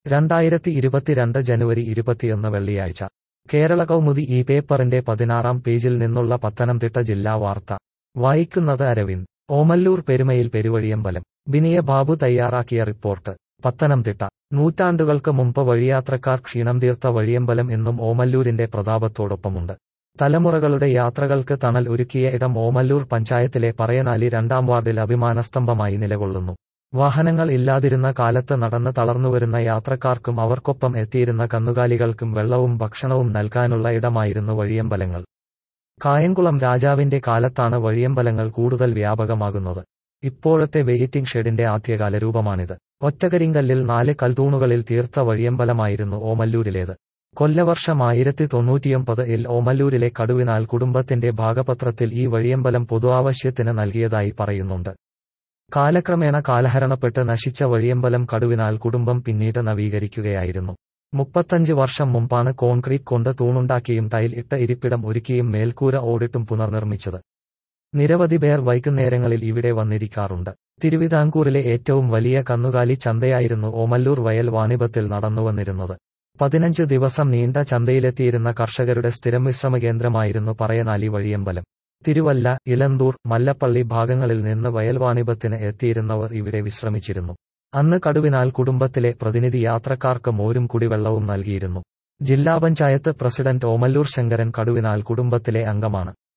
രണ്ടായിരത്തി ഇരുപത്തിരണ്ട് ജനുവരി ഇരുപത്തിയൊന്ന് വെള്ളിയാഴ്ച കേരള കൗമുദി ഈ പേപ്പറിന്റെ പതിനാറാം പേജിൽ നിന്നുള്ള പത്തനംതിട്ട ജില്ലാ വാർത്ത വായിക്കുന്നത് അരവിന്ദ് ഓമല്ലൂർ പെരുമയിൽ പെരുവഴിയമ്പലം ബിനിയ ബാബു തയ്യാറാക്കിയ റിപ്പോർട്ട് പത്തനംതിട്ട നൂറ്റാണ്ടുകൾക്ക് മുമ്പ് വഴിയാത്രക്കാർ ക്ഷീണം തീർത്ത വഴിയമ്പലം എന്നും ഓമല്ലൂരിന്റെ പ്രതാപത്തോടൊപ്പമുണ്ട് തലമുറകളുടെ യാത്രകൾക്ക് തണൽ ഒരുക്കിയ ഇടം ഓമല്ലൂർ പഞ്ചായത്തിലെ പറയനാലി രണ്ടാം വാർഡിൽ അഭിമാനസ്തംഭമായി നിലകൊള്ളുന്നു വാഹനങ്ങൾ ഇല്ലാതിരുന്ന കാലത്ത് നടന്ന് തളർന്നുവരുന്ന യാത്രക്കാർക്കും അവർക്കൊപ്പം എത്തിയിരുന്ന കന്നുകാലികൾക്കും വെള്ളവും ഭക്ഷണവും നൽകാനുള്ള ഇടമായിരുന്നു വഴിയമ്പലങ്ങൾ കായംകുളം രാജാവിന്റെ കാലത്താണ് വഴിയമ്പലങ്ങൾ കൂടുതൽ വ്യാപകമാകുന്നത് ഇപ്പോഴത്തെ വെയിറ്റിംഗ് ഷെഡിന്റെ ആദ്യകാല രൂപമാണിത് ഒറ്റകരിങ്കല്ലിൽ നാല് കൽത്തൂണുകളിൽ തീർത്ത വഴിയമ്പലമായിരുന്നു ഓമല്ലൂരിലേത് കൊല്ലവർഷം ആയിരത്തി തൊണ്ണൂറ്റിയൊമ്പത് ഇൽ ഓമല്ലൂരിലെ കടുവിനാൽ കുടുംബത്തിന്റെ ഭാഗപത്രത്തിൽ ഈ വഴിയമ്പലം പൊതു ആവശ്യത്തിന് നൽകിയതായി പറയുന്നുണ്ട് കാലക്രമേണ കാലഹരണപ്പെട്ട് നശിച്ച വഴിയമ്പലം കടുവിനാൽ കുടുംബം പിന്നീട് നവീകരിക്കുകയായിരുന്നു മുപ്പത്തഞ്ച് വർഷം മുമ്പാണ് കോൺക്രീറ്റ് കൊണ്ട് തൂണുണ്ടാക്കിയും ടൈൽ ഇട്ട ഇരിപ്പിടം ഒരുക്കിയും മേൽക്കൂര ഓടിട്ടും പുനർനിർമ്മിച്ചത് നിരവധി പേർ വൈകുന്നേരങ്ങളിൽ ഇവിടെ വന്നിരിക്കാറുണ്ട് തിരുവിതാംകൂറിലെ ഏറ്റവും വലിയ കന്നുകാലി ചന്തയായിരുന്നു ഓമല്ലൂർ വയൽ വാണിഭത്തിൽ നടന്നുവന്നിരുന്നത് പതിനഞ്ച് ദിവസം നീണ്ട ചന്തയിലെത്തിയിരുന്ന കർഷകരുടെ സ്ഥിരം വിശ്രമ കേന്ദ്രമായിരുന്നു പറയനാലി വഴിയമ്പലം തിരുവല്ല ഇലന്തൂർ മല്ലപ്പള്ളി ഭാഗങ്ങളിൽ നിന്ന് വയൽവാണിഭത്തിന് എത്തിയിരുന്നവർ ഇവിടെ വിശ്രമിച്ചിരുന്നു അന്ന് കടുവിനാൽ കുടുംബത്തിലെ പ്രതിനിധി യാത്രക്കാർക്ക് മോരും കുടിവെള്ളവും നൽകിയിരുന്നു ജില്ലാ പഞ്ചായത്ത് പ്രസിഡന്റ് ഓമല്ലൂർ ശങ്കരൻ കടുവിനാൽ കുടുംബത്തിലെ അംഗമാണ്